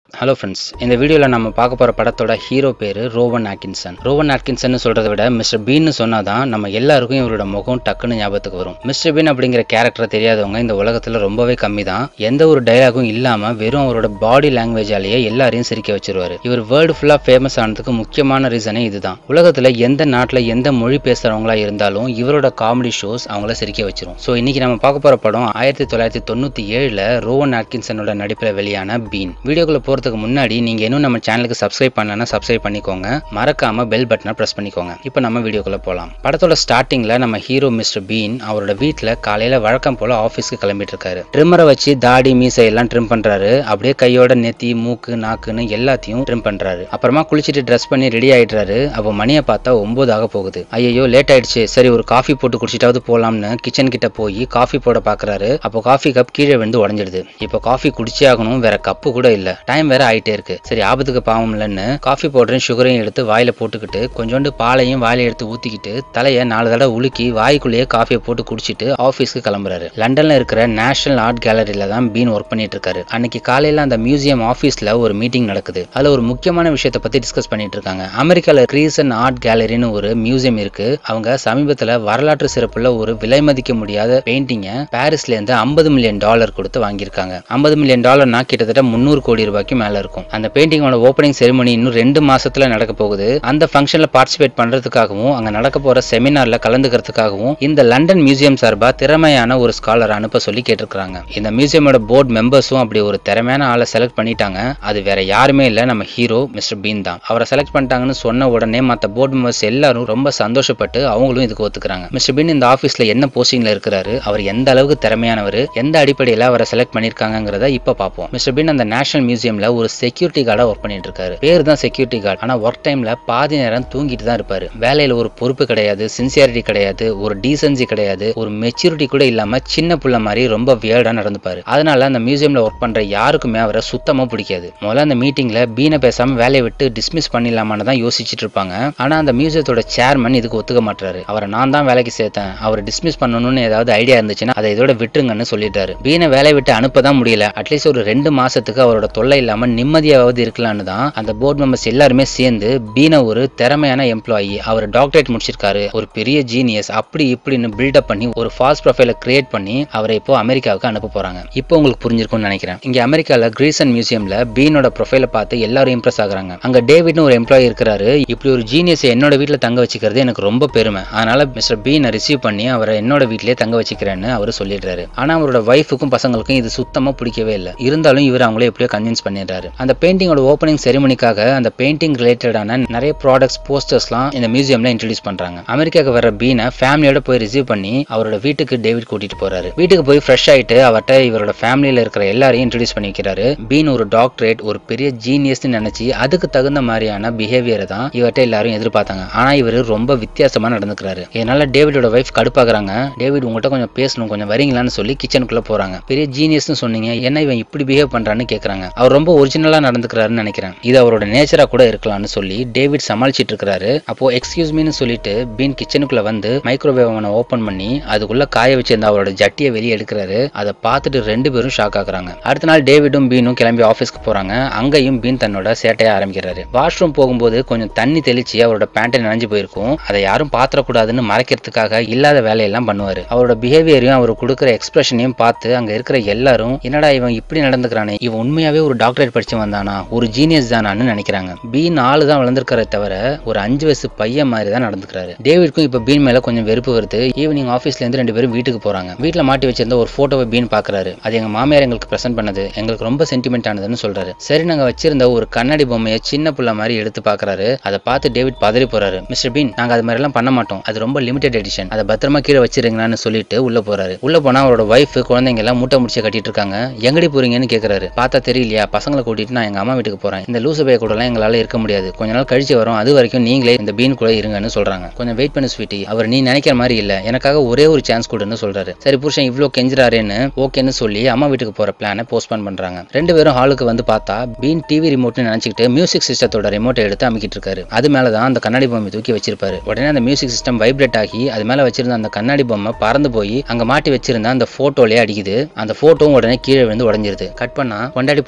hello friends இந்த வீடியோவில் நம்ம பார்க்க போகிற படத்தோட ஹீரோ பேர் ரோவன் ஆட்கின்சன் ரோவன் ஆட்கின்சன் சொல்கிறத விட மிஸ்டர் பீன்னு சொன்னால் தான் நம்ம எல்லாருக்கும் இவரோட முகம் டக்குன்னு ஞாபகத்துக்கு வரும் மிஸ்டர் பீன் அப்படிங்கிற கேரக்டரை தெரியாதவங்க இந்த உலகத்தில் ரொம்பவே கம்மி தான் எந்த ஒரு டைலாகும் இல்லாமல் வெறும் அவரோட பாடி லாங்குவேஜாலேயே எல்லாரையும் சிரிக்க வச்சிருவாரு இவர் வேர்ல்டு ஃபுல்லாக ஃபேமஸ் ஆனதுக்கு முக்கியமான ரீசனே இதுதான் உலகத்தில் எந்த நாட்டில் எந்த மொழி பேசுகிறவங்களா இருந்தாலும் இவரோட காமெடி ஷோஸ் அவங்கள சிரிக்க வச்சிரும் ஸோ இன்னைக்கு நம்ம பார்க்க போகிற படம் ஆயிரத்தி தொள்ளாயிரத்தி தொண்ணூற்றி ஏழில் ரோவன் ஆட்கின்சனோட நடிப்பில் வெளியான பீன் வீடியோக்குள்ள போகிறதுக்கு முன்னாடி நீங்கள் இன்னும் நம்ம சேனலுக்கு சப்ஸ்கிரைப் பண்ணலன்னா சப்ஸ்கிரைப் பண்ணிக்கோங்க மறக்காம பெல் பட்டனை ப்ரெஸ் பண்ணிக்கோங்க இப்போ நம்ம வீடியோக்குள்ள போகலாம் படத்தோட ஸ்டார்டிங்கில் நம்ம ஹீரோ மிஸ்டர் பீன் அவரோட வீட்டில் காலையில் வழக்கம் போல் ஆஃபீஸ்க்கு கிளம்பிட்டு இருக்காரு ட்ரிம்மரை வச்சு தாடி மீசை எல்லாம் ட்ரிம் பண்ணுறாரு அப்படியே கையோட நெத்தி மூக்கு நாக்குன்னு எல்லாத்தையும் ட்ரிம் பண்ணுறாரு அப்புறமா குளிச்சுட்டு ட்ரெஸ் பண்ணி ரெடி ஆயிடுறாரு அப்போ மணியை பார்த்தா ஒன்பது ஆக போகுது ஐயோ லேட் ஆயிடுச்சு சரி ஒரு காஃபி போட்டு குடிச்சிட்டாவது போலாம்னு கிச்சன் கிட்ட போய் காஃபி போட பாக்குறாரு அப்போ காஃபி கப் கீழே விழுந்து உடஞ்சிடுது இப்போ காஃபி குடிச்சே ஆகணும் வேற கப்பு கூட இல்ல டைம் வேற ஆயிட்டே இருக்கு சரி ஆபத்துக்கு பாவம் இல்லைன்னு காஃபி பவுடரையும் சுகரையும் எடுத்து வாயில போட்டுக்கிட்டு கொஞ்சோண்டு பாலையும் வாயில எடுத்து ஊத்திக்கிட்டு தலையை நாலு தடவை உலுக்கி வாய்க்குள்ளேயே காஃபியை போட்டு குடிச்சிட்டு ஆஃபீஸ்க்கு கிளம்புறாரு லண்டன்ல இருக்கிற நேஷனல் ஆர்ட் கேலரியில தான் பீன் ஒர்க் பண்ணிட்டு இருக்காரு அன்னைக்கு காலையில அந்த மியூசியம் ஆஃபீஸ்ல ஒரு மீட்டிங் நடக்குது அதுல ஒரு முக்கியமான விஷயத்தை பத்தி டிஸ்கஸ் பண்ணிட்டு இருக்காங்க அமெரிக்கால கிரீசன் ஆர்ட் கேலரின்னு ஒரு மியூசியம் இருக்கு அவங்க சமீபத்துல வரலாற்று சிறப்புள்ள ஒரு விலை மதிக்க முடியாத பெயிண்டிங்கை பாரிஸ்ல இருந்து ஐம்பது மில்லியன் டாலர் கொடுத்து வாங்கியிருக்காங்க ஐம்பது மில்லியன் டாலர்னா கிட்டத்தட்ட முந்நூறு கோடி ரூபாய்க்கு மேல இருக்கும் அந்த பெயிண்டிங்கோட ஓப்பனிங் செரிமனி இன்னும் ரெண்டு மாசத்துல நடக்க போகுது அந்த ஃபங்க்ஷன்ல பார்ட்டிசிபேட் பண்றதுக்காகவும் அங்க நடக்க போற செமினார்ல கலந்துக்கிறதுக்காகவும் இந்த லண்டன் மியூசியம் சார்பா திறமையான ஒரு ஸ்காலர் அனுப்ப சொல்லி கேட்டிருக்காங்க இந்த மியூசியமோட போர்டு மெம்பர்ஸும் அப்படி ஒரு திறமையான ஆளை செலக்ட் பண்ணிட்டாங்க அது வேற யாருமே இல்ல நம்ம ஹீரோ மிஸ்டர் பீன் தான் அவரை செலக்ட் பண்ணிட்டாங்கன்னு சொன்ன உடனே மத்த போர்டு மெம்பர்ஸ் எல்லாரும் ரொம்ப சந்தோஷப்பட்டு அவங்களும் இதுக்கு ஒத்துக்கிறாங்க மிஸ்டர் பீன் இந்த ஆபீஸ்ல என்ன போஸ்டிங்ல இருக்கிறாரு அவர் எந்த அளவுக்கு திறமையானவர் எந்த அடிப்படையில அவரை செலக்ட் பண்ணிருக்காங்கிறத இப்ப பார்ப்போம் மிஸ்டர் பீன் அந்த நேஷனல் மியூசியம்ல ஒரு செக்யூரிட்டி கார்டா ஒர்க் பண்ணிட்டு இருக்காரு பேர் தான் செக்யூரிட்டி கார்டு ஆனா ஒர்க் டைம்ல பாதி நேரம் தூங்கிட்டு தான் இருப்பாரு வேலையில ஒரு பொறுப்பு கிடையாது சின்சியாரிட்டி கிடையாது ஒரு டீசன்சி கிடையாது ஒரு மெச்சூரிட்டி கூட இல்லாம சின்ன புள்ள மாதிரி ரொம்ப வியர்டா நடந்துப்பாரு அதனால அந்த மியூசியம்ல ஒர்க் பண்ற யாருக்குமே அவரை சுத்தமா பிடிக்காது முதல்ல அந்த மீட்டிங்ல பீனை பேசாம வேலையை விட்டு டிஸ்மிஸ் பண்ணிடலாமான்னு தான் யோசிச்சுட்டு இருப்பாங்க ஆனா அந்த மியூசியத்தோட சேர்மன் இதுக்கு ஒத்துக்க மாட்டாரு அவரை நான் தான் வேலைக்கு சேர்த்தேன் அவரை டிஸ்மிஸ் பண்ணணும்னு ஏதாவது ஐடியா இருந்துச்சுன்னா அதை இதோட விட்டுருங்கன்னு சொல்லிட்டாரு பீனை வேலையை விட்டு அனுப்ப தான் முடியல அட்லீஸ்ட் ஒரு ரெண்டு மாசத்துக்கு அவரோட தொல்லை இல்லாம நிம்மதியாவது இருக்கலாம்னு தான் அந்த போர்டு மெம்பர்ஸ் எல்லாருமே சேர்ந்து பீனை ஒரு திறமையான எம்ப்ளாயி அவர் டாக்டரேட் முடிச்சிருக்காரு ஒரு பெரிய ஜீனியஸ் அப்படி இப்படின்னு பில்டப் பண்ணி ஒரு ஃபால்ஸ் ப்ரொஃபைல கிரியேட் பண்ணி அவரை இப்போ அமெரிக்காவுக்கு அனுப்ப போறாங்க இப்போ உங்களுக்கு புரிஞ்சிருக்கும்னு நினைக்கிறேன் இங்க அமெரிக்கால கிரீசன் மியூசியம்ல பீனோட ப்ரொஃபைல பார்த்து எல்லாரும் இம்ப்ரெஸ் ஆகுறாங்க அங்க டேவிட்னு ஒரு எம்ப்ளாயி இருக்கிறாரு இப்படி ஒரு ஜீனியஸ் என்னோட வீட்டுல தங்க வச்சுக்கிறது எனக்கு ரொம்ப பெருமை அதனால மிஸ்டர் பீனை ரிசீவ் பண்ணி அவரை என்னோட வீட்டிலேயே தங்க வச்சுக்கிறேன்னு அவர் சொல்லிடுறாரு ஆனா அவரோட ஒய்ஃபுக்கும் பசங்களுக்கும் இது சுத்தமா பிடிக்கவே இல்லை இருந்தாலும் இவர் அவங்கள எப்படியோ கன்வின்ஸ் பண்ணிடுறாரு அந்த பெயிண்டிங்கோட ஓப்பனிங் செரிமனிக்காக அந்த பெயிண்டிங் ரிலேட்டடான நிறைய ப்ராடக்ட்ஸ் போஸ்டர்ஸ்லாம் இந்த மியூசியம்ல இன்ட்ரடியூஸ் பண்றாங்க அமெரிக்காவுக்கு வர பீனை ஃபேமிலியோட போய் ரிசீவ் பண்ணி அவரோட வீட்டுக்கு டேவிட் கூட்டிட்டு போறாரு வீட்டுக்கு போய் ஃப்ரெஷ் ஆயிட்டு அவர்கிட்ட இவரோட ஃபேமிலியில இருக்கிற எல்லாரையும் இன்ட்ரடியூஸ் பண்ணி வைக்கிறாரு பீன் ஒரு டாக்டரேட் ஒரு பெரிய ஜீனியஸ்னு நினைச்சு அதுக்கு தகுந்த மாதிரியான பிஹேவியரை தான் இவர்கிட்ட எல்லாரும் எதிர்பார்த்தாங்க ஆனா இவர் ரொம்ப வித்தியாசமா நடந்துக்கிறாரு இதனால டேவிடோட ஒய்ஃப் கடுப்பாக்குறாங்க டேவிட் உங்ககிட்ட கொஞ்சம் பேசணும் கொஞ்சம் வரீங்களான்னு சொல்லி கிச்சனுக்குள்ள போறாங்க பெரிய ஜீனியஸ்னு சொன்னீங்க என்ன இவன் இப்படி பிஹேவ் பண்றான்னு கேக்குறாங்க அவர் ரொம்ப ஒரிஜினலா நடந்துக்கிறாருன்னு நினைக்கிறேன் இது அவரோட நேச்சரா கூட இருக்கலாம்னு சொல்லி டேவிட் சமாளிச்சிட்டு இருக்கிறாரு அப்போ எக்ஸ்கியூஸ் மீன்னு சொல்லிட்டு பீன் கிச்சனுக்குள்ள வந்து மைக்ரோவேவ் அவனை ஓபன் பண்ணி அதுக்குள்ள காய வச்சிருந்த அவரோட ஜட்டியை வெளியே எடுக்கிறாரு அதை பார்த்துட்டு ரெண்டு பேரும் ஷாக் ஆகுறாங்க அடுத்த நாள் டேவிடும் பீனும் கிளம்பி ஆஃபீஸ்க்கு போறாங்க அங்கேயும் பீன் தன்னோட சேட்டைய ஆரம்பிக்கிறாரு வாஷ்ரூம் போகும்போது கொஞ்சம் தண்ணி தெளிச்சு அவரோட பேண்ட்டை நனைஞ்சு போயிருக்கும் அதை யாரும் பாத்திரக்கூடாதுன்னு மறைக்கிறதுக்காக இல்லாத வேலையெல்லாம் பண்ணுவாரு அவரோட பிஹேவியரையும் அவர் கொடுக்குற எக்ஸ்பிரஷனையும் பார்த்து அங்க இருக்கிற எல்லாரும் என்னடா இவன் இப்படி நடந்துக்கிறானே இவன் உண்மையாவே ஒரு டாக்டரேட் படிச்சு வந்தானா ஒரு ஜீனியஸ் தானான்னு நினைக்கிறாங்க பீன் ஆளு தான் வளர்ந்துருக்கிறத தவிர ஒரு அஞ்சு வயசு பையன் மாதிரி தான் நடந்துக்கிறாரு டேவிட்க்கும் இப்ப பீன் மேல கொஞ்சம் வெறுப்பு வருது ஈவினிங் ஆஃபீஸ்ல இருந்து ரெண்டு பேரும் வீட்டுக்கு போறாங்க வீட்டுல மாட்டி வச்சிருந்த ஒரு போட்டோவை பீன் பாக்குறாரு அது எங்க மாமியார் எங்களுக்கு பிரசன்ட் பண்ணது எங்களுக்கு ரொம்ப சென்டிமெண்ட் ஆனதுன்னு சொல்றாரு சரி நாங்க வச்சிருந்த ஒரு கண்ணாடி பொம்மையை சின்ன புள்ள மாதிரி எடுத்து பாக்குறாரு அதை பார்த்து டேவிட் பதறி போறாரு மிஸ்டர் பீன் நாங்க அது மாதிரி எல்லாம் பண்ண மாட்டோம் அது ரொம்ப லிமிடெட் எடிஷன் அதை பத்திரமா கீழே வச்சிருங்கன்னு சொல்லிட்டு உள்ள போறாரு உள்ள போனா அவரோட ஒய்ஃப் குழந்தைங்க எல்லாம் மூட்டை முடிச்சு கட்டிட்டு இருக்காங்க எங்கடி போறீங்கன்னு கேக்குறாரு பார்த்தா தெரியலையா பசங்களை கூட்டிட்டு நான் எங்க அம்மா வீட்டுக்கு போறேன் இந்த லூசு பைய கூட எல்லாம் எங்களால இருக்க முடியாது கொஞ்ச நாள் கழிச்சு வரும் அது வரைக்கும் நீங்களே இந்த பீன் கூட இருங்கன்னு சொல்றாங்க கொஞ்சம் வெயிட் பண்ணு ஸ்வீட்டி அவர் நீ நினைக்கிற மாதிரி இல்ல எனக்காக ஒரே ஒரு சான்ஸ் கொடுன்னு சொல்றாரு சரி புருஷன் இவ்ளோ கெஞ்சுறாருன்னு ஓகேன்னு சொல்லி அம்மா வீட்டுக்கு போற பிளானை போஸ்ட்போன் பண்றாங்க ரெண்டு பேரும் ஹாலுக்கு வந்து பார்த்தா பீன் டிவி ரிமோட்னு நினைச்சிட்டு மியூசிக் சிஸ்டத்தோட ரிமோட்டை எடுத்து அமைக்கிட்டு இருக்காரு அது மேல தான் அந்த கண்ணாடி பொம்மை தூக்கி வச்சிருப்பாரு உடனே அந்த மியூசிக் சிஸ்டம் வைப்ரேட் ஆகி அது மேல வச்சிருந்த அந்த கண்ணாடி பொம்மை பறந்து போய் அங்க மாட்டி வச்சிருந்த அந்த போட்டோலயே அடிக்குது அந்த போட்டோவும் உடனே கீழே விழுந்து உடஞ்சிருது கட் பண்ணா கொண்டாடி பிள்ளைங்களை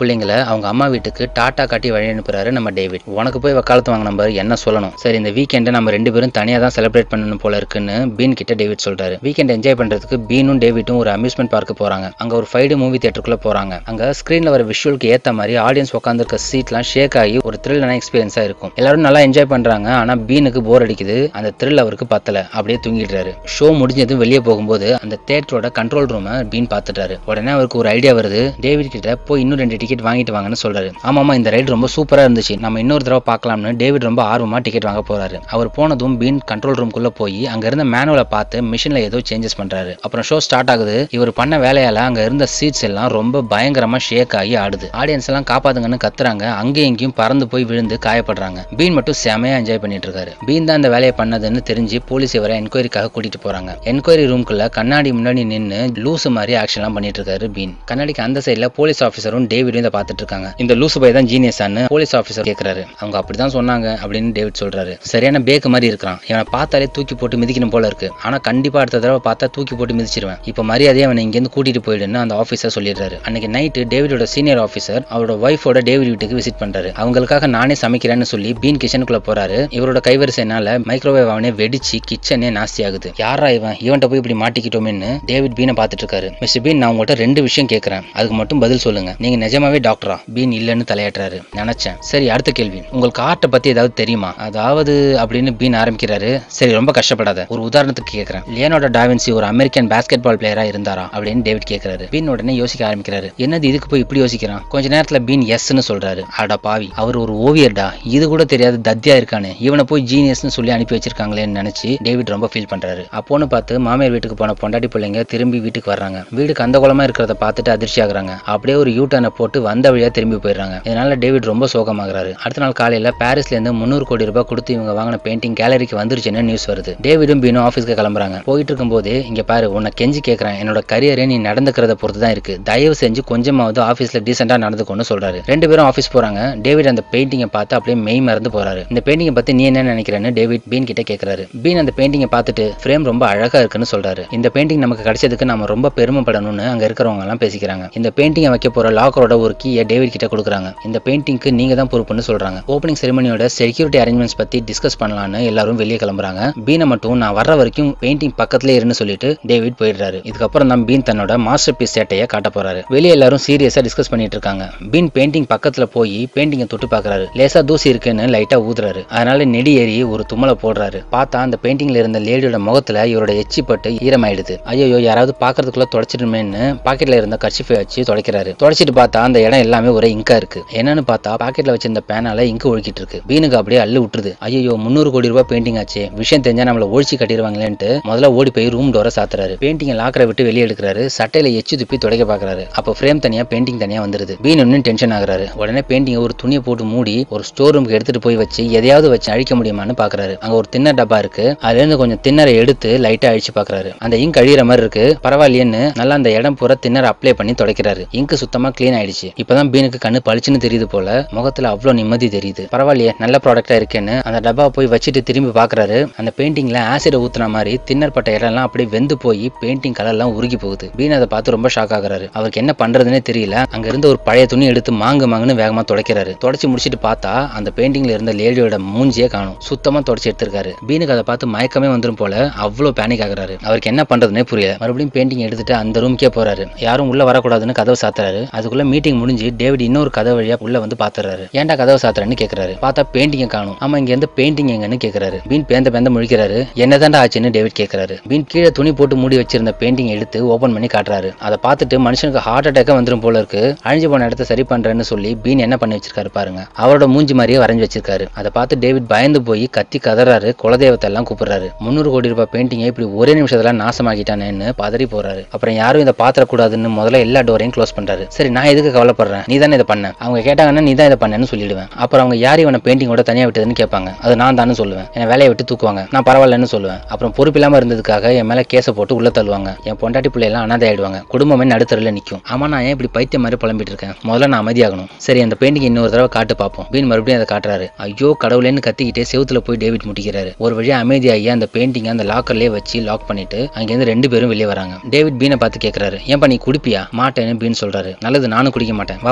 அவங்க அம்மா வீட்டுக்கு டாட்டா காட்டி வழி அனுப்புறாரு நம்ம டேவிட் உனக்கு போய் வக்காலத்து வாங்கின நம்பர் என்ன சொல்லணும் சரி இந்த வீக்கெண்டை நம்ம ரெண்டு பேரும் தனியாக தான் செலிப்ரேட் பண்ணணும் போல இருக்குன்னு பீன் கிட்ட டேவிட் சொல்றாரு வீக்கெண்ட் என்ஜாய் பண்றதுக்கு பீனும் டேவிட்டும் ஒரு அம்யூஸ்மெண்ட் பார்க்கு போறாங்க அங்க ஒரு ஃபைவ் மூவி தியேட்டருக்குள்ள போறாங்க அங்க ஸ்கிரீன்ல வர விஷுவலுக்கு ஏத்த மாதிரி ஆடியன்ஸ் உட்காந்துருக்க சீட்லாம் ஷேக் ஆகி ஒரு த்ரில்லான எக்ஸ்பீரியன்ஸா இருக்கும் எல்லாரும் நல்லா என்ஜாய் பண்றாங்க ஆனா பீனுக்கு போர் அடிக்குது அந்த த்ரில் அவருக்கு பத்தல அப்படியே தூங்கிடுறாரு ஷோ முடிஞ்சதும் வெளியே போகும்போது அந்த தேட்டரோட கண்ட்ரோல் ரூமை பீன் பார்த்துட்டாரு உடனே அவருக்கு ஒரு ஐடியா வருது டேவிட் கிட்ட போய் இன்னும் ரெண்டு டிக்கெட் வாங்கிட்டு வாங்கன்னு சொல்றாரு ஆமாமா இந்த ரைடு ரொம்ப சூப்பரா இருந்துச்சு நம்ம இன்னொரு தடவை பார்க்கலாம்னு டேவிட் ரொம்ப ஆர்வமா டிக்கெட் வாங்க போறாரு அவர் போனதும் பீன் கண்ட்ரோல் ரூம்குள்ள போய் அங்க இருந்த மேனுவலை பார்த்து மிஷின்ல ஏதோ சேஞ்சஸ் பண்றாரு அப்புறம் ஷோ ஸ்டார்ட் ஆகுது இவர் பண்ண வேலையால அங்க இருந்த சீட்ஸ் எல்லாம் ரொம்ப பயங்கரமா ஷேக் ஆகி ஆடுது ஆடியன்ஸ் எல்லாம் காப்பாத்துங்கன்னு கத்துறாங்க அங்கேயும் இங்கேயும் பறந்து போய் விழுந்து காயப்படுறாங்க பீன் மட்டும் செமையா என்ஜாய் பண்ணிட்டு இருக்காரு பீன் தான் இந்த வேலையை பண்ணதுன்னு தெரிஞ்சு போலீஸ் இவரை என்கொயரிக்காக கூட்டிட்டு போறாங்க என்கொயரி ரூம்குள்ள கண்ணாடி முன்னாடி நின்னு லூசு மாதிரி ஆக்ஷன்லாம் பண்ணிட்டு இருக்காரு பீன் கண்ணாடிக்கு அந்த சைடுல போலீஸ் ஆஃபீஸரும் டேவிடும் இதை பார்த்துட்டு இருக்காங்க இந்த லூசு பை தான் ஜீனியஸான்னு போலீஸ் ஆஃபீஸர் கேட்கறாரு அவங்க அப்படிதான் சொன்னாங்க அப்படின்னு டேவிட் சொல்றாரு சரியான பேக்கு மாதிரி இருக்கிறான் இவனை பார்த்தாலே தூக்கி போட்டு மிதிக்கணும் போல இருக்கு ஆனா கண்டிப்பா அடுத்த தடவை பார்த்தா தூக்கி போட்டு மிதிச்சிருவேன் இப்போ மரியாதையை அவனை இங்கேருந்து கூட்டிட்டு போயிடுன்னு அந்த ஆஃபீஸர் சொல்லிடுறாரு அன்னைக்கு நைட்டு டேவிடோட சீனியர் ஆஃபீஸர் அவரோட ஒய்ஃபோட டேவிட் வீட்டுக்கு விசிட் பண்றாரு அவங்களுக்காக நானே சமைக்கிறேன்னு சொல்லி பீன் கிச்சனுக்குள்ள போறாரு இவரோட கைவரிசைனால மைக்ரோவேவ் அவனே வெடிச்சு கிச்சனே நாஸ்தி ஆகுது யாரா இவன் இவன்ட்ட போய் இப்படி மாட்டிக்கிட்டோமேன்னு டேவிட் பீனை பார்த்துட்டு இருக்காரு மிஸ்டர் பீன் நான் உங்கள்கிட்ட ரெண்டு விஷயம் கேட்கறேன் அதுக்கு மட்டும் பதில் சொல்லுங்க நீங்க நிஜமாவே டாக்டரா பீன் இல்லைன்னு தலையாட்டுறாரு நினைச்சேன் சரி அடுத்த கேள்வி உங்களுக்கு ஆர்ட்டை பத்தி ஏதாவது தெரியுமா அதாவது அப்படின்னு பீன் ஆரம்பிக்கிறாரு சரி ரொம்ப கஷ்டப்படாத ஒரு உதாரணத்துக்கு கேட்கறேன் லியோனோட டாவின்சி ஒரு அமெரிக்கன் பாஸ்கெட் பால் பிளேயரா இருந்தாரா அப்படின்னு டேவிட் கேட்கறாரு பீன் உடனே யோசிக்க ஆரம்பிக்கிறாரு என்னது இதுக்கு போய் இப்படி யோசிக்கிறான் கொஞ்ச நேரத்துல பீன் எஸ்ன்னு சொல்றாரு அடா பாவி அவர் ஒரு ஓவியர்டா இது கூட தெரியாத தத்தியா இருக்கானே இவனை போய் ஜீனியஸ்னு சொல்லி அனுப்பி வச்சிருக்காங்களேன்னு நினைச்சு டேவிட் ரொம்ப ஃபீல் பண்றாரு அப்போன்னு பார்த்து மாமியார் வீட்டுக்கு போன பொண்டாட்டி பிள்ளைங்க திரும்பி வீட்டுக்கு வர்றாங்க வீடு கந்தகுலமா இருக்கிறத பார்த்துட்டு அதிர்ச்சி ஆகுறாங்க அப்படியே ஒரு யூ டர்னை போட்டு வந்த வழியா திரும்பி போயிடுறாங்க இதனால டேவிட் ரொம்ப சோகமாகறாரு அடுத்த நாள் காலையில பாரிஸ்ல இருந்து முந்நூறு கோடி ரூபாய் கொடுத்து இவங்க வாங்கின பெயிண்டிங் கேலரிக்கு வந்துருச்சுன்னு நியூஸ் வருது டேவிடும் பீனும் ஆஃபீஸ்க்கு கிளம்புறாங்க போயிட்டு இருக்கும்போது இங்க பாரு உன்னை கெஞ்சி கேட்கறேன் என்னோட கரியரே நீ நடந்துக்கிறத பொறுத்து தான் இருக்கு தயவு செஞ்சு கொஞ்சமாவது ஆஃபீஸ்ல டீசெண்டா நடந்துக்கோன்னு சொல்றாரு ரெண்டு பேரும் ஆஃபீஸ் போறாங்க டேவிட் அந்த பெயிண்டிங்கை பார்த்து அப்படியே மெய் மறந்து போறாரு இந்த பெயிண்டிங்கை பத்தி நீ என்ன நினைக்கிறேன்னு டேவிட் பீன் கிட்ட கேட்கறாரு பீன் அந்த பெயிண்டிங்கை பார்த்துட்டு ஃப்ரேம் ரொம்ப அழகா இருக்குன்னு சொல்றாரு இந்த பெயிண்டிங் நமக்கு கிடைச்சதுக்கு நாம ரொம்ப பெருமைப்படணும்னு அங்க இருக்கிறவங்க எல்லாம் பேசிக்கிறாங்க இந்த பெயிண்டிங்கை வைக்க போற லாக்கரோட ஒரு கீயை டேவிட் கிட்ட கொடுக்குறாங்க இந்த பெயிண்டிங்க்கு நீங்க தான் பொறுப்புன்னு சொல்றாங்க ஓப்பனிங் செரிமனியோட செக்யூரிட்டி அரேஞ்ச்மெண்ட்ஸ் பத்தி டிஸ்கஸ் பண்ணலாம்னு எல்லாரும் வெளியே கிளம்புறாங்க பீனை மட்டும் நான் வர்ற வரைக்கும் பெயிண்டிங் பக்கத்துல இருன்னு சொல்லிட்டு டேவிட் போயிடுறாரு இதுக்கப்புறம் தான் பீன் தன்னோட மாஸ்டர் பீஸ் சேட்டையை காட்ட போறாரு வெளியே எல்லாரும் சீரியஸா டிஸ்கஸ் பண்ணிட்டு இருக்காங்க பீன் பெயிண்டிங் பக்கத்துல போய் பெயிண்டிங்கை தொட்டு பார்க்கறாரு லேசா தூசி இருக்குன்னு லைட்டா ஊதுறாரு அதனால நெடி ஏறி ஒரு தும்மலை போடுறாரு பார்த்தா அந்த பெயிண்டிங்ல இருந்த லேடியோட முகத்துல இவரோட எச்சி பட்டு ஈரமாயிடுது ஐயோ யாராவது பாக்குறதுக்குள்ள தொடச்சிடுமேன்னு பாக்கெட்ல இருந்த கர்ச்சிஃபை வச்சு தொடக்கிறாரு தொடச்சிட்டு பார்த்தா அந்த இடம் எல்லாமே ஒரே இங்கா இருக்கு என்னன்னு பார்த்தா பாக்கெட்ல வச்சிருந்த பேனால இங்கு ஒழுக்கிட்டு இருக்கு பீனுக்கு அப்படியே அள்ளு விட்டுருது ஐயோ முந்நூறு கோடி ரூபாய் பெயிண்டிங் ஆச்சு விஷயம் தெரிஞ்சா நம்மள ஒழிச்சு கட்டிடுவாங்களேன்ட்டு முதல்ல ஓடி போய் ரூம் டோரை சாத்துறாரு பெயிண்டிங் லாக்கரை விட்டு வெளியே எடுக்கிறாரு சட்டையில எச்சி துப்பி துடைக்க பாக்குறாரு அப்போ ஃப்ரேம் தனியா பெயிண்டிங் தனியா வந்துருது பீன் இன்னும் டென்ஷன் ஆகுறாரு உடனே பெயிண்டிங் ஒரு துணியை போட்டு மூடி ஒரு ஸ்டோர் ரூமுக்கு எடுத்துட்டு போய் வச்சு எதையாவது வச்சு அழிக்க முடியுமான்னு பாக்குறாரு அங்க ஒரு தின்னர் டப்பா இருக்கு அதுல இருந்து கொஞ்சம் தின்னரை எடுத்து லைட்டா அழிச்சு பாக்குறாரு அந்த இங்க் அழியிற மாதிரி இருக்கு பரவாயில்லையேன்னு நல்லா அந்த இடம் பூரா தின்னர் அப்ளை பண்ணி துடைக்கிறாரு இங்க் சுத்தமா க்ளீன் ஆயிடுச்சு இப்பதான் பீனுக்கு கண்ணு பளிச்சுன்னு தெரியுது போல முகத்துல அவ்வளவு நிம்மதி தெரியுது பரவாயில்லையே நல்ல ப்ராடக்டா இருக்கேன்னு அந்த டப்பாவை போய் வச்சுட்டு திரும்பி பாக்குறாரு அந்த பெயிண்டிங்ல ஆசிட ஊத்துன மாதிரி தின்னர் பட்ட இடம்லாம் அப்படியே வெந்து போய் பெயிண்டிங் கலர்லாம் உருகி போகுது பீன் அதை பார்த்து ரொம்ப ஷாக் ஆகுறாரு அவருக்கு என்ன பண்றதுன்னே தெரியல அங்க இருந்து ஒரு பழைய துணி எடுத்து மாங்கு மாங்குன்னு வேகமா துடைக்கிறாரு தொடச்சு முடிச்சிட்டு பார்த்தா அந்த பெயிண்டிங்ல இருந்த லேடியோட மூஞ்சியே காணும் சுத்தமா தொடச்சு எடுத்திருக்காரு பீனுக்கு அதை பார்த்து மயக்கமே வந்துரும் போல அவ்வளவு பேனிக் ஆகுறாரு அவருக்கு என்ன பண்றதுனே புரியல மறுபடியும் பெயிண்டிங் எடுத்துட்டு அந்த ரூம்க்கே போறாரு யாரும் உள்ள வரக்கூடாதுன்னு கதவை சாத்துறாரு அதுக்குள்ள மீட்டிங் முடிஞ்சு டேவிட் இன்னொரு கதவு வழியா உள்ள வந்து பாத்துறாரு ஏன்டா கதவை சாத்துறேன்னு கேக்குறாரு பார்த்தா பெயிண்டிங்க காணும் ஆமா இங்க இருந்து பெயிண்டிங் எங்கன்னு கேக்குறாரு பீன் பேந்த பேந்த முழிக்கிறாரு என்னதான்டா ஆச்சுன்னு டேவிட் கேக்குறாரு பீன் கீழே துணி போட்டு மூடி வச்சிருந்த பெயிண்டிங் எடுத்து ஓபன் பண்ணி காட்டுறாரு அதை பார்த்துட்டு மனுஷனுக்கு ஹார்ட் அட்டாக்கே வந்துரும் போல இருக்கு அழிஞ்சு போன இடத்த சரி பண்றேன்னு சொல்லி பீன் என்ன பண்ணி வச்சிருக்காரு பாருங்க அவரோட மூஞ்சி மாதிரியே வரைஞ்சு வச்சிருக்காரு அதை பார்த்து டேவிட் பயந்து போய் கத்தி கதறாரு குலதெய்வத்தை எல்லாம் கூப்பிடுறாரு முந்நூறு கோடி ரூபாய் பெயிண்டிங்கை இப்படி ஒரே நிமிஷத்துல நாசமாக்கிட்டானேன்னு பதறி போறாரு அப்புறம் யாரும் இதை பாத்திரக்கூடாதுன்னு முதல்ல எல்லா டோரையும் க்ளோஸ் பண்றாரு சரி நான் எதுக்கு கவலைப்படுறேன் நீ தானே இதை பண்ண அவங்க கேட்டாங்கன்னா நீ தான் இதை பண்ணேன்னு சொல்லிடுவேன் அப்புறம் அவங்க யார் இவனை பெயிண்டிங்கோட தனியா விட்டதுன்னு கேட்பாங்க அது நான் தானே சொல்லுவேன் என்னை வேலையை விட்டு தூக்குவாங்க நான் பரவாயில்லன்னு சொல்லுவேன் அப்புறம் பொறுப்பில்லாம இருந்ததுக்காக என் மேல கேஸை போட்டு உள்ள தள்ளுவாங்க என் பொண்டாட்டி பிள்ளையெல்லாம் அனாதை ஆயிடுவாங்க குடும்பமே நடுத்தரில் நிற்கும் ஆமா நான் ஏன் இப்படி பைத்தியம் மாதிரி புலம்பிட்டு இருக்கேன் முதல்ல நான் அமைதியாகணும் சரி அந்த பெயிண்டிங் இன்னொரு தடவை காட்டு பார்ப்போம் பீன் மறுபடியும் அதை காட்டுறாரு ஐயோ கடவுளேன்னு கத்திக்கிட்டே செவுத்துல போய் டேவிட் முட்டிக்கிறாரு ஒரு வழியா அமைதியாகி அந்த பெயிண்டிங்கை அந்த லாக்கர்லயே வச்சு லாக் பண்ணிட்டு அங்கேருந்து ரெண்டு பேரும் வெளியே வராங்க டேவிட் பீனை பார்த்து கேட்கறாரு ஏன்பா நீ குடிப்பியா மாட்டேன்னு பீன் சொல்றாரு நல்லது நானும் குடிக்க மாட்டேன் வா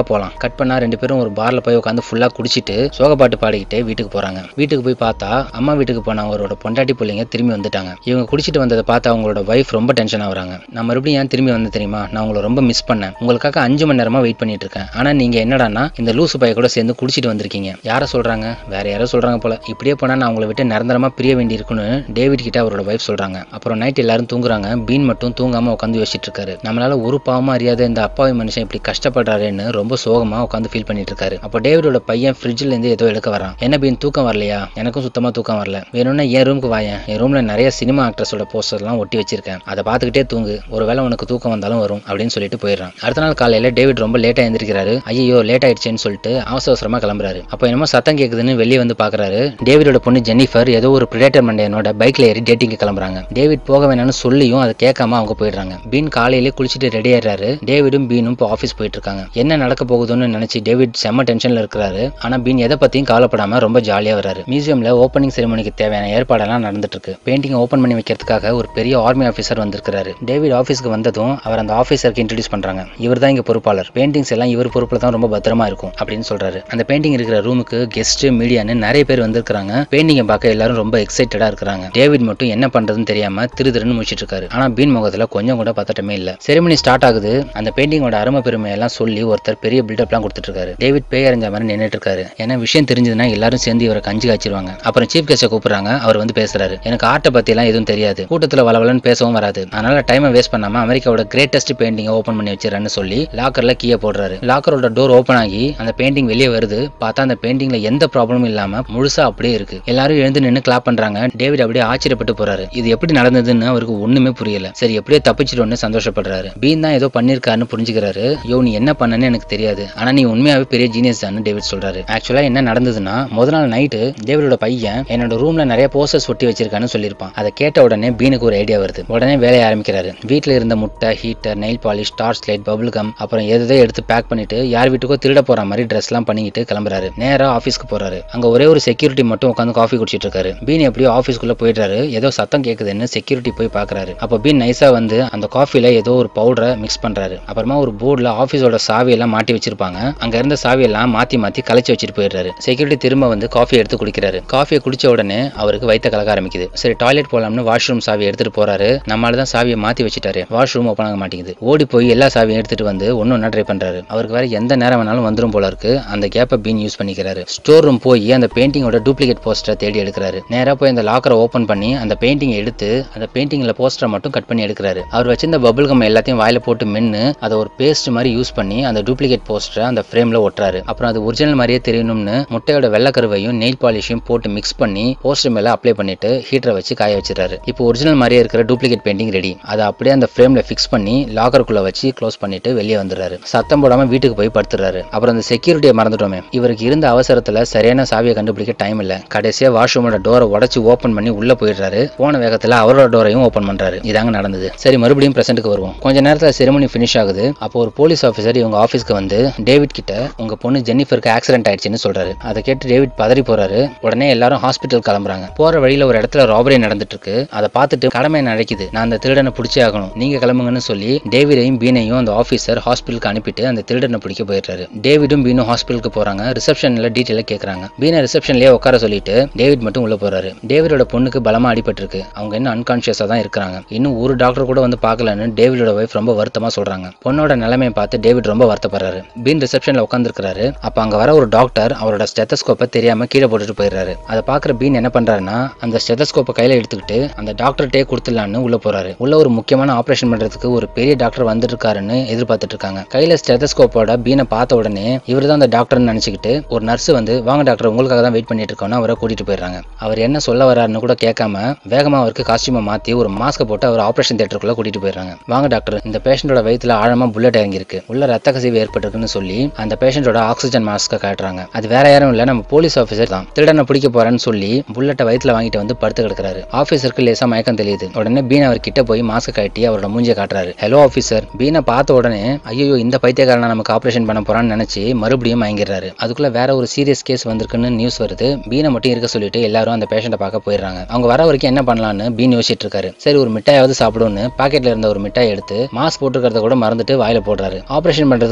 போலாம் கட் பண்ணா ரெண்டு பேரும் ஒரு பார்ல போய் உட்காந்து ஃபுல்லா குடிச்சிட்டு சோக பாட்டு பாடிக்கிட்டே வீட்டுக்கு போறாங்க வீட்டுக்கு போய் பார்த்தா அம்மா வீட்டுக்கு போன அவரோட பொண்டாட்டி பிள்ளைங்க திரும்பி வந்துட்டாங்க இவங்க குடிச்சிட்டு வந்ததை பார்த்து அவங்களோட வைஃப் ரொம்ப டென்ஷன் ஆகுறாங்க நான் மறுபடியும் ஏன் திரும்பி வந்து தெரியுமா நான் உங்களை ரொம்ப மிஸ் பண்ணேன் உங்களுக்காக அஞ்சு மணி நேரமா வெயிட் பண்ணிட்டு இருக்கேன் ஆனா நீங்க என்னடான்னா இந்த லூசு பைய கூட சேர்ந்து குடிச்சிட்டு வந்திருக்கீங்க யார சொல்றாங்க வேற யாரோ சொல்றாங்க போல இப்படியே போனா நான் உங்களை விட்டு நிரந்தரமா பிரிய வேண்டி இருக்குன்னு டேவிட் கிட்ட அவரோட வைஃப் சொல்றாங்க அப்புறம் நைட் எல்லாரும் தூங்குறாங்க பீன் மட்டும் தூங்காம உட்காந்து யோசிச்சுட்டு இருக்காரு நம்மளால ஒரு பாவமா அறியாத இந்த அப்பாவி மனுஷன் இப்படி கஷ்டப்படுறாருன்னு ரொம்ப சோகமா உட்காந்து ஃபீல் பண்ணிட்டு இருக்காரு அப்போ டேவிடோட பையன் ஃப்ரிட்ஜ்ல இருந்து ஏதோ எடுக்க வரான் என்ன பீன் தூக்கம் வரலையா எனக்கும் சுத்தமா தூக்கம் வரல வேணும்னா என் ரூமுக்கு வாயேன் என் ரூம்ல நிறைய சினிமா ஆக்ட்ரஸோட போஸ்டர்லாம் ஒட்டி வச்சிருக்கேன் அதை பார்த்துக்கிட்டே தூங்கு ஒருவேளை உனக்கு தூக்கம் வந்தாலும் வரும் அப்படின்னு சொல்லிட்டு போயிடுறான் அடுத்த நாள் காலையில டேவிட் ரொம்ப லேட்டா எழுந்திருக்கிறாரு ஐயோ லேட் ஆயிடுச்சேன்னு சொல்லிட்டு அவசர அவசரமா கிளம்புறாரு அப்போ என்னமோ சத்தம் கேக்குதுன்னு வெளியே வந்து பாக்குறாரு டேவிடோட பொண்ணு ஜென்னிஃபர் ஏதோ ஒரு பிரிடேட்டர் மண்டையனோட பைக்ல ஏறி டேட்டிங்க்கு கிளம்புறாங்க டேவிட் போக வேணாம்னு சொல்லியும் அதை கேட்காம அவங்க போயிடுறாங்க பீன் காலையிலே குளிச்சுட்டு ரெடி ஆயிடுறாரு டேவிடும் பீனும் இப்போ ஆஃபீஸ் போயிட்டு இருக்காங்க என்ன நடக்க போகுதுன்னு நினைச்சு டேவிட் செம்ம டென்ஷன்ல இருக்கிறாரு ஆனா பீன் எதை பத்தியும் கவலைப்படாம ரொம்ப ஜாலியா வராரு மியூசியம்ல ஓப்பனிங் செரிமனிக்கு தேவையான ஏற்பாடெல்லாம் நடந்துட்டு இருக்கு பெயிண்டிங் ஓப்பன் பண்ணி வைக்கிறதுக்காக ஒரு பெரிய ஆர்மி ஆஃபீஸர் வந்திருக்காரு டேவிட் ஆஃபீஸ்க்கு வந்ததும் அவர் அந்த ஆஃபீஸருக்கு இன்ட்ரடியூஸ் பண்றாங்க இவர் தான் இங்க பொறுப்பாளர் பெயிண்டிங்ஸ் எல்லாம் இவர் பொறுப்புல தான் ரொம்ப பத்திரமா இருக்கும் அப்படின்னு சொல்றாரு அந்த பெயிண்டிங் இருக்கிற ரூமுக்கு கெஸ்ட் மீடியான்னு நிறைய பேர் வந்திருக்காங்க பெயிண்டிங்கை பார்க்க எல்லாரும் ரொம்ப எக்ஸைட்டடா இருக்காங்க டேவிட் மட்டும் என்ன பண்றதுன்னு தெரியாம திரு திருன்னு முடிச்சிட்டு இருக்காரு ஆனா பீன் முகத்துல கொஞ்சம் கூட பதட்டமே இல்ல செரிமனி ஸ்டார்ட் ஆகுது அந்த பெயிண்டிங்கோட அருமை பெருமை எல்லாம் சொல்லி ஒருத்தர் பெரிய பில்டப்லாம் கொடுத்துட்டு இருக்காரு டேவிட் பேய் அறிஞ்ச மாதிரி நின்னுட்டு இருக்காரு ஏன்னா விஷயம் தெரிஞ்சதுன்னா எல்லாரும் சேர்ந்து இவரை கஞ்சி காய்ச்சிருவாங்க அப்புறம் சீஃப் கெஸ்ட்டை கூப்பிடுறாங்க அவர் வந்து பேசுறாரு எனக்கு ஆர்ட்டை பத்தி எல்லாம் எதுவும் தெரியாது கூட்டத்துல வளவலன்னு பேசவும் வராது அதனால டைமை வேஸ்ட் பண்ணாம அமெரிக்காவோட கிரேட்டஸ்ட் பெயிண்டிங் ஓபன் பண்ணி வச்சிடறேன்னு சொல்லி லாக்கர்ல கீயை போடுறாரு லாக்கரோட டோர் ஓபன் ஆகி அந்த பெயிண்டிங் வெளியே வருது பார்த்தா அந்த பெயிண்டிங்ல எந்த ப்ராப்ளமும் இல்லாம முழுசா அப்படியே இருக்கு எல்லாரும் எழுந்து நின்று கிளாப் பண்றாங்க டேவிட் அப்படியே ஆச்சரியப்பட்டு போறாரு இது எப்படி நடந்ததுன்னு அவருக்கு ஒண்ணுமே புரியல சரி எப்படியோ தப்பிச்சிட்டோன்னு சந்தோஷப்படுறாரு பீன் தான் ஏதோ பண்ணிருக்காருன்னு புரிஞ்சுக்கிறாரு யோ நீ என்ன பண்ணன்னு எனக்கு தெரியாது ஆனா நீ உண்மையாவே பெரிய ஜீனியஸ் தான் டேவிட் சொல்றாரு ஆக்சுவலா என்ன நடந்ததுன்னா முத நாள் நைட்டு டேவிடோட பையன் என்னோட ரூம்ல நிறைய போஸ்டர்ஸ் ஒட்டி வச்சிருக்கான்னு சொல்லியிருப்பான் அதை கேட்ட உடனே பீனுக்கு ஒரு ஐடியா வருது உடனே வேலையை ஆரம்பிக்கிறாரு வீட்ல இருந்த முட்டை heater nail polish torch light bubble gum அப்புறம் எதோ எடுத்து பேக் பண்ணிட்டு யார் வீட்டுக்கோ திருட போற மாதிரி ட்ரெஸ் எல்லாம் பண்ணிக்கிட்டு கிளம்புறாரு நேரா ஆஃபீஸ்க்கு போறாரு அங்க ஒரே ஒரு செக்யூரிட்டி மட்டும் உட்காந்து காஃபி குடிச்சிட்டு இருக்காரு பீன் எப்படியோ ஆஃபீஸ்க்குள்ள போயிடுறாரு ஏதோ சத்தம் கேக்குதுன்னு செக்யூரிட்டி போய் பாக்குறாரு அப்போ பீன் நைஸா வந்து அந்த காஃபில ஏதோ ஒரு பவுடரை மிக்ஸ் பண்றாரு அப்புறமா ஒரு போர்டுல ஆஃபீஸோட சாவி எல்லாம் மாட்டி வச்சிருப்பாங்க அங்க இருந்த சாவி எல்லாம் மாத்தி மாத்தி கலைச்சு வச்சுட்டு போயிடுறாரு செக்யூரிட்டி திரும்ப வந்து காஃபி எடுத்து குடிக்கிறாரு காஃபியை குடிச்ச உடனே அவருக்கு வயித்த கலக்க ஆரம்பிக்குது சரி டாய்லெட் போலாம்னு வாஷ்ரூம் சாவி எடுத்துட்டு போறாரு நம்மளால தான் சாவியை மாத்தி வச்சுட்டாரு வாஷ்ரூம் ஓப்பன் ஆக மாட்டேங்குது ஓடி போய் எல்லா சாவியும் எடுத்துட்டு வந்து ஒன்னு ஒன்னா ட்ரை பண்றாரு அவருக்கு வேற எந்த நேரம் வேணாலும் வந்துரும் போல இருக்கு அந்த கேப்பை பீன் யூஸ் பண்ணிக்கிறாரு ஸ்டோர் ரூம் போய் அந்த பெயிண்டிங்கோட டூப்ளிகேட் போஸ்டரை தேடி எடுக்கிறாரு நேரா போய் அந்த லாக்கரை ஓபன் பண்ணி அந்த பெயிண்டிங் எடுத்து அந்த பெயிண்டிங்ல போஸ்டரை மட்டும் கட் பண்ணி எடுக்கிறாரு அவர் வச்சிருந்த பபுள் கம் எல்லாத்தையும் வாயில போட்டு மென்னு அதை ஒரு பேஸ்ட் மாதிரி யூஸ் பண்ணி அந்த டூப்ளிகேட் போஸ்டரை அந்த ஃப்ரேம்ல ஒட்டுறாரு அப்புறம் அது ஒரிஜினல் மாதிரியே தெரியணும்னு முட்டையோட வெள்ளக்கருவையும் நெயில் பாலிஷையும் போட்டு மிக்ஸ் பண்ணி போஸ்டர் மேல அப்ளை பண்ணிட்டு ஹீட்டரை வச்சு காய வச்சிடறாரு இப்போ ஒரிஜினல் மாதிரியே இருக்கிற டூப்ளிகேட் பெயிண்டிங் ரெடி அதை அப்படியே அந்த ஃப்ரேம்ல ஃபிக்ஸ் பண்ணி லாக்கருக்குள்ள வச்சு க்ளோஸ் பண்ணிட்டு வெளியே வந்துடுறாரு சத்தம் போடாம வீட்டுக்கு போய் படுத்துறாரு அப்புறம் அந்த செக்யூரிட்டியை மறந்துட்டோமே இவருக்கு இருந்த அவசரத்துல சரியான சாவியை கண்டுபிடிக்க டைம் இல்ல கடைசியா வாஷ்ரூமோட டோரை உடைச்சு ஓபன் பண்ணி உள்ள போயிடுறாரு போன வேகத்துல அவரோட டோரையும் ஓபன் பண்றாரு இதாங்க நடந்தது சரி மறுபடியும் பிரசன்ட்டுக்கு வருவோம் கொஞ்ச நேரத்துல செரிமனி ஃபினிஷ் ஆகுது அப்போ ஒரு போலீஸ் ஆஃபீஸர் இவங்க ஆஃபீஸ்க்கு வந்து டேவிட் கிட்ட உங்க பொண்ணு ஜென்னிஃபருக்கு ஆக்சிடென்ட் ஆயிடுச்சுன்னு சொல்றாரு அதை கேட்டு டேவிட் பதறி போறாரு உடனே எல்லாரும் ஹாஸ்பிட்டல் கிளம்புறாங்க போற வழியில ஒரு இடத்துல ராபரி நடந்துட்டு இருக்கு அதை பார்த்துட்டு கடமை நடக்குது நான் அந்த திருடனை பிடிச்சே ஆகணும் நீங்க கிளம்புங்கன்னு சொல்லி டேவிடையும் பீனையும் அந்த ஆஃபீஸர் ஹாஸ்பிட்டலுக்கு அனுப்பிட்டு அந்த திருடனை பிடிக்க போயிடுறாரு டேவிடும் பீனும் ஹாஸ்பிட்டலுக்கு போறாங்க ரிசப்ஷன்ல டீட்டெயில கேக்குறாங்க பீனை ரிசப்ஷன்லயே உட்கார சொல்லிட்டு டேவிட் மட்டும் உள்ள போறாரு டேவிடோட பொண்ணுக்கு பலமா அடிபட்டிருக்கு அவங்க இன்னும் அன்கான்சியஸா தான் இருக்கிறாங்க இன்னும் ஒரு டாக்டர் கூட வந்து பார்க்கலன்னு டேவிடோட ஒய்ஃப் ரொம்ப வருத்தமா சொல்றாங்க பொண்ணோட நிலைமையை பார்த்து டேவிட் ரொம்ப வருத்தப்படுறாரு பீன் ரிசப்ஷன்ல உட்காந்துருக்காரு அப்ப அங்க வர ஒரு டாக்டர் அவரோட ஸ்டெத்தஸ்கோப்பை தெரியாம கீழே போட்டுட்டு போயிடுறாரு அதை பாக்குற பீன் என்ன பண்றாருன்னா அந்த ஸ்டெத்தஸ்கோப்பை கையில எடுத்துக்கிட்டு அந்த டாக்டர்கிட்டே கொடுத்துடலான்னு உள்ள போறாரு உள்ள ஒரு முக்கியமான ஆபரேஷன் பண்றதுக்கு ஒரு பெரிய டாக்டர் வந்துட்டு இருக்காருன்னு எதிர்பார்த்துட்டு இருக்காங்க கையில ஸ்டெத்தஸ்கோப்போட பீனை பார்த்த உடனே இவர் தான் அந்த டாக்டர்னு நினைச்சுக்கிட்டு ஒரு நர்ஸ் வந்து வாங்க டாக்டர் உங்களுக்காக தான் வெயிட் பண்ணிட்டு இருக்கோம்னு அவரை கூட்டிட்டு போயிடுறாங்க அவர் என்ன சொல்ல வராருன்னு கூட கேட்காம வேகமா அவருக்கு காஸ்டியூமை மாத்தி ஒரு மாஸ்க போட்டு அவர் ஆபரேஷன் தியேட்டருக்குள்ள கூட்டிட்டு போயிடுறாங்க வாங்க டாக்டர் இந்த பேஷண்டோட வயித்துல ஆழமா புல்லட் இறங்கியிருக்கு உள்ள ரத்த கசிவு ஏற்பட்டிருக்குன்னு சொல்லி அந்த பேஷண்டோட ஆக்சிஜன் மாஸ்க காட்டுறாங்க அது வேற யாரும் இல்ல நம்ம போலீஸ் ஆஃபீஸர் தான் திருடனை பிடிக்க போறேன்னு சொல்லி புல்லட்டை வயித்துல வாங்கிட்டு வந்து படுத்து கிடக்குறாரு ஆஃபீஸருக்கு லேசா மயக்கம் தெரியுது உடனே பீன் அவர் கிட்ட போய் மாஸ்க கட்டி அவரோட மூஞ்சியை காட்டுறாரு ஹலோ ஆஃபீஸர் பீனை பார்த்த உடனே ஐயோ இந்த பைத்தியக்காரனை நமக்கு ஆபரேஷன் பண்ண போறான்னு நினைச்சு மறுபடியும் மயங்கிடுறாரு அதுக்குள்ள வேற ஒரு சீரியஸ் கேஸ் வந்திருக்குன்னு நியூஸ் வருது பீனை மட்டும் இருக்க சொல்லிட்டு எல்லாரும் அந்த பேஷண்ட்டை பார்க்க போயிடுறாங்க அவங்க வர வரைக்கும் என்ன பண்ணலாம்னு பீன் யோசிச்சுட்டு இருக்காரு சரி ஒரு மிட்டாயாவது சாப்பிடும்னு பாக்கெட்ல இருந்த ஒரு மிட்டாய் எடுத்து மாஸ்க் போட்டுக்கிறத கூட மறந்துட்டு வாயில போடுறாரு ஆபரேஷன் பண்றதுக்காக அந்த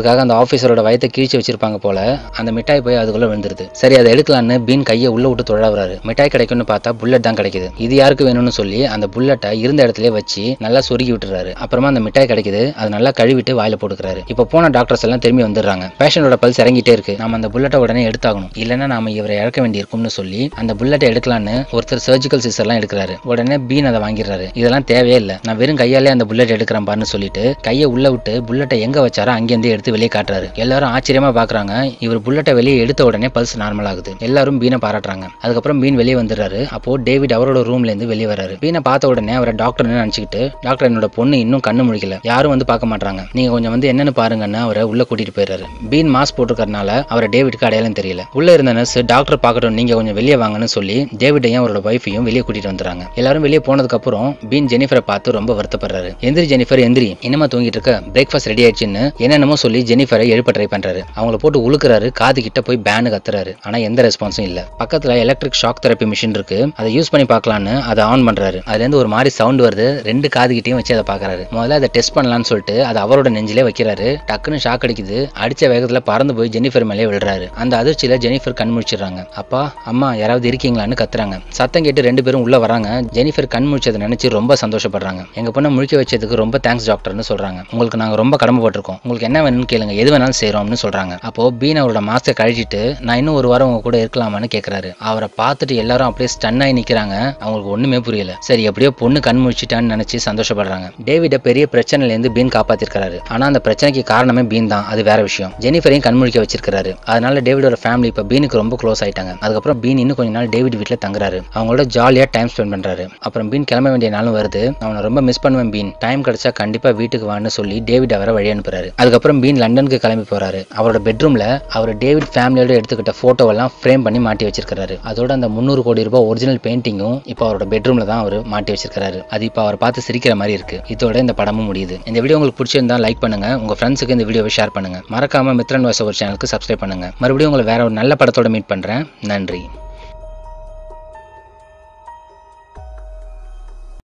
ஆஃபீஸரோட வயத்தை கிழிச்சு வச்சிருப்பாங்க போல அந்த மிட்டாய் போய் அதுக்குள்ள விழுந்துருது சரி அதை எடுக்கலான்னு பீன் கையை உள்ள விட்டு தொழாவுறாரு மிட்டாய் கிடைக்கும்னு பார்த்தா புல்லட் தான் கிடைக்குது இது யாருக்கு வேணும்னு சொல்லி அந்த புல்லட்டை இருந்த இடத்துல வச்சு நல்லா சொருகி விட்டுறாரு அப்புறமா அந்த மிட்டாய் கிடைக்குது அது நல்லா கழுவிட்டு வாயில போட்டுக்கிறாரு இப்போ போன டாக்டர்ஸ் எல்லாம் திரும்பி வந்துடுறாங்க பேஷண்டோட பல்ஸ் இறங்கிட்டே இருக்கு நம்ம அந்த புல்லட்டை உடனே எடுத்தாகணும் இல்லைன்னா நாம இவரை இறக்க வேண்டியிருக்கும்னு சொல்லி அந்த புல்லட்டை எடுக்கலான்னு ஒருத்தர் சர்ஜிக்கல் சிஸ்டர்லாம் எடுக்கிறாரு உடனே பீன் அதை வாங்கிடுறாரு இதெல்லாம் தேவையே இல்லை நான் வெறும் கையாலே அந்த புல்லட் எடுக்கிறேன் பாருன்னு சொல்லிட்டு கையை உள்ள விட்டு புல்லட்டை எங்க வச்சாரோ அங்கேருந்து எடுத்து வெளியே காட்டுறாரு எல்லாரும் ஆச்சரியமா பாக்குறாங்க இவர் புல்லட்டை வெளியே எடுத்த உடனே பல்ஸ் நார்மல் ஆகுது எல்லாரும் பீனை பாராட்டுறாங்க அதுக்கப்புறம் பீன் வெளியே வந்துடுறாரு அப்போ டேவிட் அவரோட ரூம்ல இருந்து வெளியே வராரு பீனை பார்த்த உடனே அவரை டாக்டர்னு நினைச்சுக்கிட்டு டாக்டர் என்னோட பொண்ணு இன்னும் கண்ணு முழிக்கல யாரும் வந்து பார்க்க மாட்டாங்க நீங்க கொஞ்சம் வந்து என்னன்னு பாருங்கன்னு அவரை உள்ள கூட்டிட்டு போயிடுறாரு பீன் மாஸ்க் போட்டிருக்கறனால அவரை டேவிட்க்கு அடையாளம் தெரியல உள்ள இருந்த நர்ஸ் டாக்டர் பார்க்கட்டும் நீங்க கொஞ்சம் வெளியே வாங்கன்னு சொல்லி டேவிட்டையும் அவரோட ஒய்ஃபையும் வெளியே கூட்டிட்டு வந்துறாங்க எல்லாரும் வெளியே போனதுக்கு அப்புறம் பீன் ஜெனிஃபரை பார்த்து ரொம்ப வருத்தப்படுறாரு எந்திரி ஜெனிஃபர் எந்திரி என்னமா தூங்கிட்டு இருக்க பிரேக்ஃபாஸ்ட் ரெடி ஆயிடுச்சுன்னு என்னென்னமோ சொல்லி ஜெனிஃபரை எழுப்ப ட்ரை பண்றாரு அவங்கள போட்டு உழுக்குறாரு காது கிட்ட போய் பேனு கத்துறாரு ஆனா எந்த ரெஸ்பான்ஸும் இல்ல பக்கத்துல எலக்ட்ரிக் ஷாக் தெரப்பி மிஷின் இருக்கு அதை யூஸ் பண்ணி பார்க்கலான்னு அதை ஆன் பண்றாரு அதுல இருந்து ஒரு மாதிரி சவுண்ட் வருது ரெண்டு காது கிட்டயும் வச்சு அதை பாக்குறாரு முதல்ல அதை டெஸ்ட் பண்ணலாம்னு சொல்லிட்டு அதை அவரோட நெஞ்சிலே வைக்கிறாரு டக்குன்னு ஷாக் அடிக்குது அடிச்ச வேகத்துல பறந்து போய் ஜெனிஃபர் மேலே விழுறாரு அந்த அதிர்ச்சியில ஜெனிஃபர் கண் முழிச்சிடுறாங்க அப்பா அம்மா யாராவது இருக்கீங்களான்னு கத்துறாங்க சத்தம் கேட்டு ரெண்டு பேரும் உள்ள வராங்க ஜெனிஃபர் கண் முழிச்சதை நினைச்சு ரொம்ப சந்தோஷப்படுறாங்க எங்க பொண்ணை முழிக்க வச்சதுக்கு ரொம்ப தேங்க்ஸ் டாக்டர்னு சொல்றாங்க உங்களுக்கு நாங்க ரொம்ப கடமைப்பட்டிருக்கோம் உங்களுக்கு என்ன வேணும்னு கேளுங்க எது வேணாலும் செய்றோம்னு சொல்றாங்க அப்போ பீன் அவரோட மாஸ்கை கழட்டிட்டு நான் இன்னும் ஒரு வாரம் உங்க கூட இருக்கலாமான்னு கேக்குறாரு அவரை பார்த்துட்டு எல்லாரும் அப்படியே ஸ்டன் ஆகி நிக்கிறாங்க அவங்களுக்கு ஒண்ணுமே புரியல சரி எப்படியோ பொண்ணு கண் முழிச்சிட்டான்னு நினைச்சு சந்தோஷப்படுறாங்க டேவிட பெரிய பிரச்சனையில இருந்து பீன் காப்பாத்திருக்காரு ஆனா அந்த பிரச்சனைக்கு காரணமே பீன் தான் அது வேற விஷயம் ஜெனிஃபரையும் கண் முழிக்க வச்சிருக்காரு அதனால டேவிடோட ஃபேமிலி இப்ப பீனுக்கு ரொம்ப க்ளோஸ் ஆயிட்டாங்க அதுக்கப்புறம் பீன் இன்னும் கொஞ்ச நாள் டேவிட் வீட்ல தங்குறாரு அவங்களோட ஜாலியா டைம் ஸ்பெண்ட் பண்றாரு அப்புறம் பீன் கிளம்ப வேண்டிய நாளும் வருது அவனை ரொம்ப மிஸ் பண்ணுவேன் பீன் டைம் கிடைச்சா கண்டிப்பா வீட்டுக்கு வான்னு சொல்லி டேவிட் அவரை வழி அனுப்புறாரு அதுக்கப்புறம் பீன் லண்டனுக்கு கிளம்பி போறாரு அவரோட பெட்ரூம்ல அவர் டேவிட் ஃபேமிலியோட எடுத்துக்கிட்ட போட்டோவெல்லாம் ஃப்ரேம் பண்ணி மாட்டி வச்சிருக்காரு அதோட அந்த முந்நூறு கோடி ரூபாய் ஒரிஜினல் பெயிண்டிங்கும் இப்போ அவரோட பெட்ரூம்ல தான் அவர் மாட்டி வச்சிருக்காரு அது இப்போ அவர் பார்த்து சிரிக்கிற மாதிரி இருக்கு இதோட இந்த படமும் முடியுது இந்த வீடியோ உங்களுக்கு பிடிச்சிருந்தா லைக் பண்ணுங்க உங்க ஃப்ரெண்ட்ஸுக்கு இந்த வீடியோவை ஷேர் பண்ணுங்க மறக்காம மித்ரன் வாய்ஸ் ஒரு சேனலுக்கு சப்ஸ்கிரைப் பண்ணுங்க மறுபடியும் உங்களை வேற ஒரு நல்ல படத்தோட மீட் பண்றேன் நன்றி